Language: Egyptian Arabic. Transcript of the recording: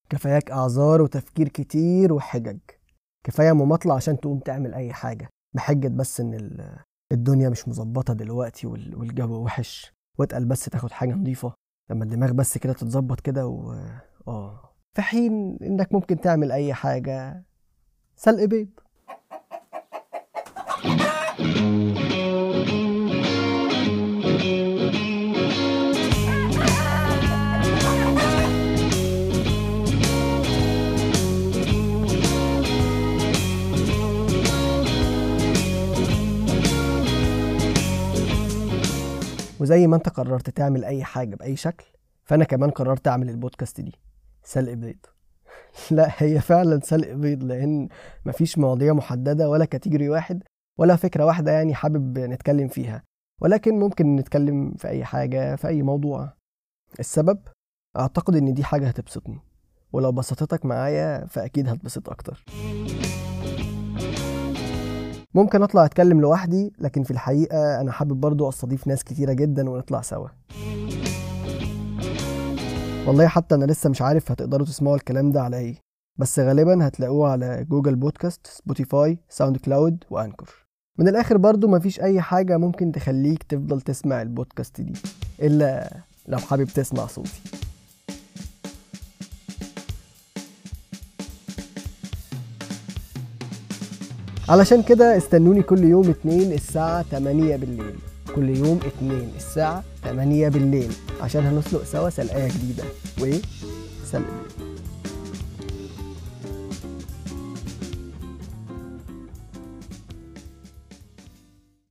كفاياك اعذار وتفكير كتير وحجج كفايه مماطله عشان تقوم تعمل اي حاجه بحجه بس ان ال- الدنيا مش مظبطه دلوقتي وال- والجو وحش واتقل بس تاخد حاجه نظيفه لما الدماغ بس كده تتظبط كده و اه في حين انك ممكن تعمل اي حاجه سلق بيض وزي ما انت قررت تعمل اي حاجه باي شكل فانا كمان قررت اعمل البودكاست دي سلق بيض لا هي فعلا سلق بيض لان مفيش مواضيع محدده ولا كاتيجوري واحد ولا فكره واحده يعني حابب نتكلم فيها ولكن ممكن نتكلم في اي حاجه في اي موضوع السبب اعتقد ان دي حاجه هتبسطني ولو بسطتك معايا فاكيد هتبسط اكتر ممكن اطلع اتكلم لوحدي لكن في الحقيقه انا حابب برضو استضيف ناس كتيره جدا ونطلع سوا والله حتى انا لسه مش عارف هتقدروا تسمعوا الكلام ده على ايه بس غالبا هتلاقوه على جوجل بودكاست سبوتيفاي ساوند كلاود وانكر من الاخر برضو مفيش اي حاجه ممكن تخليك تفضل تسمع البودكاست دي الا لو حابب تسمع صوتي علشان كده استنوني كل يوم اتنين الساعة 8 بالليل كل يوم اتنين الساعة 8 بالليل عشان هنسلق سوا سلقاية جديدة وايه؟ سلق بيض